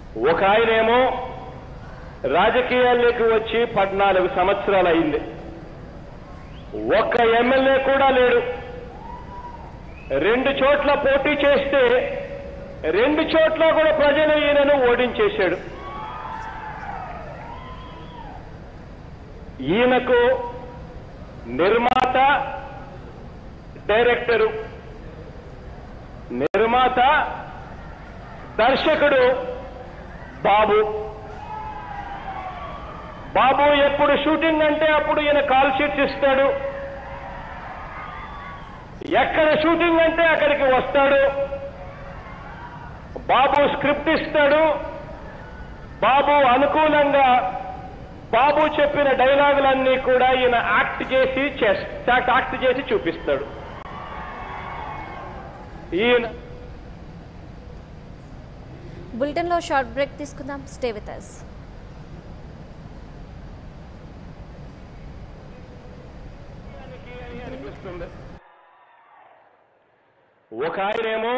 ఒక ఆయనేమో రాజకీయాల్లోకి వచ్చి పద్నాలుగు సంవత్సరాలు అయింది ఒక్క ఎమ్మెల్యే కూడా లేడు రెండు చోట్ల పోటీ చేస్తే రెండు చోట్ల కూడా ప్రజలు ఈయనను ఓడించేశాడు ఈయనకు నిర్మాత డైరెక్టరు నిర్మాత దర్శకుడు బాబు బాబు ఎప్పుడు షూటింగ్ అంటే అప్పుడు ఈయన కాల్ షీట్స్ ఇస్తాడు ఎక్కడ షూటింగ్ అంటే అక్కడికి వస్తాడు బాబు స్క్రిప్ట్ ఇస్తాడు బాబు అనుకూలంగా బాబు చెప్పిన డైలాగులన్నీ కూడా ఈయన యాక్ట్ చేసి చేస్తా యాక్ట్ చేసి చూపిస్తాడు ఈయన బులెటిన్లో షార్ట్ బ్రేక్ తీసుకుందాం స్టే విత్ అస్ అనిపిస్తుంది ఒక ఆయనేమో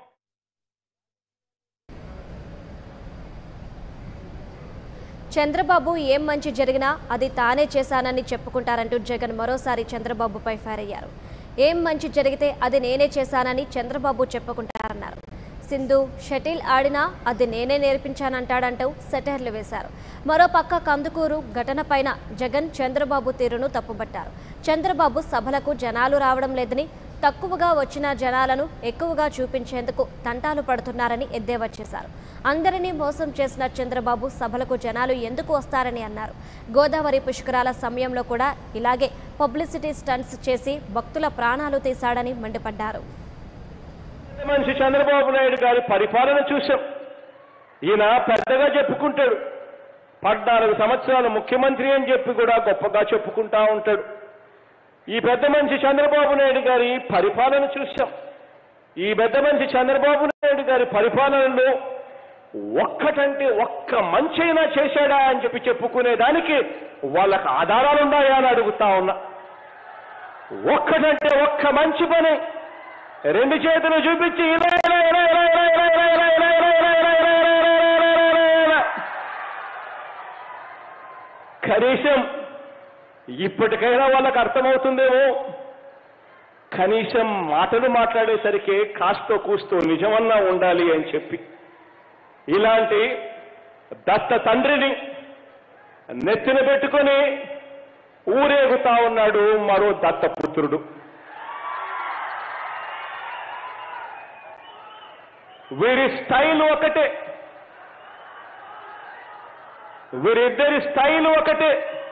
చంద్రబాబు ఏం మంచి జరిగినా అది తానే చేశానని చెప్పుకుంటారంటూ జగన్ మరోసారి చంద్రబాబుపై ఫైర్ అయ్యారు ఏం మంచి జరిగితే అది నేనే చేశానని చంద్రబాబు చెప్పుకుంటారన్నారు సింధు షటిల్ ఆడినా అది నేనే నేర్పించానంటాడంటూ సెటైర్లు వేశారు మరోపక్క కందుకూరు ఘటనపైన జగన్ చంద్రబాబు తీరును తప్పుబట్టారు చంద్రబాబు సభలకు జనాలు రావడం లేదని తక్కువగా వచ్చిన జనాలను ఎక్కువగా చూపించేందుకు తంటాలు పడుతున్నారని ఎద్దేవా చేశారు అందరినీ మోసం చేసిన చంద్రబాబు సభలకు జనాలు ఎందుకు వస్తారని అన్నారు గోదావరి పుష్కరాల సమయంలో కూడా ఇలాగే పబ్లిసిటీ స్టంట్స్ చేసి భక్తుల ప్రాణాలు తీశాడని మండిపడ్డారు పెద్ద మనిషి చంద్రబాబు నాయుడు గారి పరిపాలన చూశాం ఈయన పెద్దగా చెప్పుకుంటాడు పద్నాలుగు సంవత్సరాలు ముఖ్యమంత్రి అని చెప్పి కూడా గొప్పగా చెప్పుకుంటా ఉంటాడు ఈ పెద్ద మనిషి చంద్రబాబు నాయుడు గారి పరిపాలన చూశాం ఈ పెద్ద మనిషి చంద్రబాబు నాయుడు గారి పరిపాలనలో ఒక్కటంటే ఒక్క మంచైనా చేశాడా అని చెప్పి చెప్పుకునే దానికి వాళ్ళకి ఆధారాలున్నాయా అని అడుగుతా ఉన్నా ఒక్కటంటే ఒక్క మంచి పని రెండు చేతులు చూపించి ఇలా ఇలా ఇలా ఇలా ఇలా ఇలా ఇలా ఇలా ఇలా ఇలా ఇలా ఇలా ఇలా ఇలా ఇలా ఇలా ఇలా ఇలా ఇలా. కనీసం ఇప్పటికైనా వాళ్ళకి అర్థమవుతుందేమో కనీసం మాటలు మాట్లాడేసరికి కాస్తో కూస్తో నిజమన్నా ఉండాలి అని చెప్పి ఇలాంటి దత్త తండ్రిని నెత్తిన పెట్టుకొని ఊరేగుతా ఉన్నాడు మరో దత్తపుత్రుడు వీరి స్టైల్ ఒకటే వీరిద్దరి స్టైల్ ఒకటే